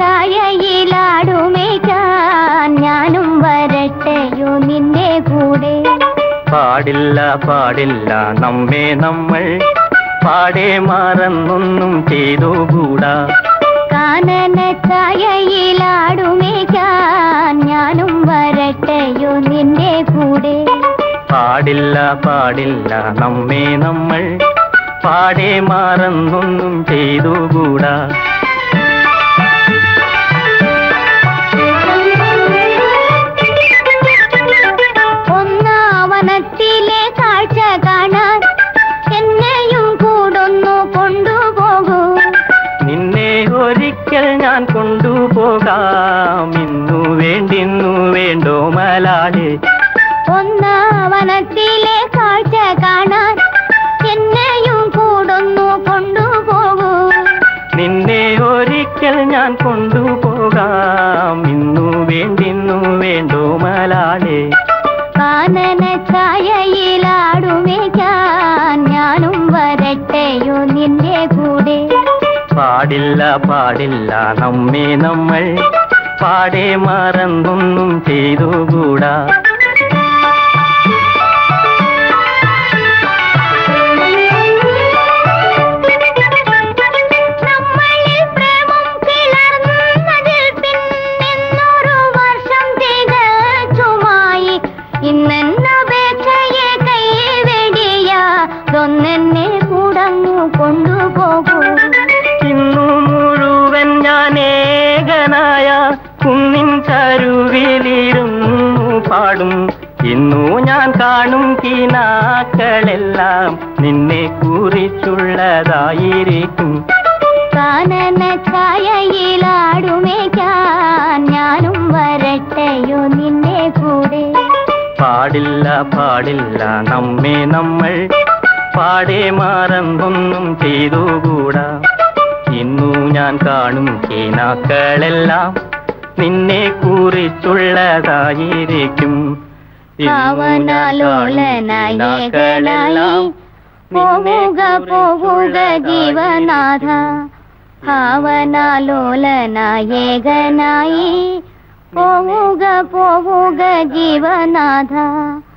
ഛായയിലാടുമേക്കാൻ ഞാനും വരട്ടെയോ നിന്റെ കൂടെ പാടില്ല പാടില്ല നമ്മെ നമ്മൾ പാടെ മറന്നൊന്നും ചെയ്തുകൂടാ കാനന ഛായയിലാടുമേക്കാൻ ഞാനും വരട്ടെയോ നിന്റെ കൂടെ പാടില്ല പാടില്ല നമ്മെ നമ്മൾ പാടെ മറന്നൊന്നും ചെയ്തുകൂടാ ഒന്നാവനത്തിലെ കാഴ്ച കാണാൻ എന്നെയും കൂടൊന്നു കൊണ്ടുപോകൂ നിന്നെ ഒരിക്കൽ ഞാൻ കൊണ്ടുപോകാം ഇന്നു വേണ്ടിന്നു വേണ്ടോ മലാളെ ഒന്നാവനത്തിലെ കാഴ്ച കാണാൻ എന്നെയും കൂടൊന്നു കൊണ്ടുപോകൂ നിന്നെ ഒരിക്കൽ ഞാൻ കൊണ്ടുപോകാം ഇന്നു വേണ്ടിന്നു വേണ്ടോ മലാളെ കാനന ഛായയിലാടുമേക്കാൻ ഞാനും വരട്ടെയോ നിന്റെ കൂടെ പാടില്ല പാടില്ല നമ്മെ നമ്മൾ പാടെ മറന്നൊന്നും ചെയ്തുകൂടാ നമ്മളിൽ പ്രേമം പിളർന്നതിൽ പിന്നെന്നൊരു വർഷം തികച്ചുമായി ഇന്നെന്നപേക്ഷയെ കൈവെടിയാതൊന്നെന്നെ കൂടങ്ങു കൊണ്ടുപോകൂ ഇന്നു മുഴുവൻ ഞാൻ ഏകനായ കുന്നിൻ ചരുവിലിരുന്നു പാടും ഇന്നു ഞാൻ കാണും കിനാക്കളെല്ലാം നിന്നെ കുറിച്ചുള്ളതായിരിക്കും കാനന ഛായയിലാടുമേക്കാൻ ഞാനും വരട്ടെയോ നിന്റെ കൂടെ പാടില്ല പാടില്ല നമ്മെ നമ്മൾ പാടെ മറന്നൊന്നും ചെയ്തുകൂടാ ഇന്നു ഞാൻ കാണും കിനാക്കളെല്ലാം നിന്നെ കുറിച്ചുള്ളതായിരിക്കും ഇന്നു ഞാൻ കാണും കിനാക്കളെല്ലാം നിന്നെ പോവുക പോവുക ജീവനാഥ ഭാവനാലോലനായേകനായി പോവുക പോവുക ജീവനാഥ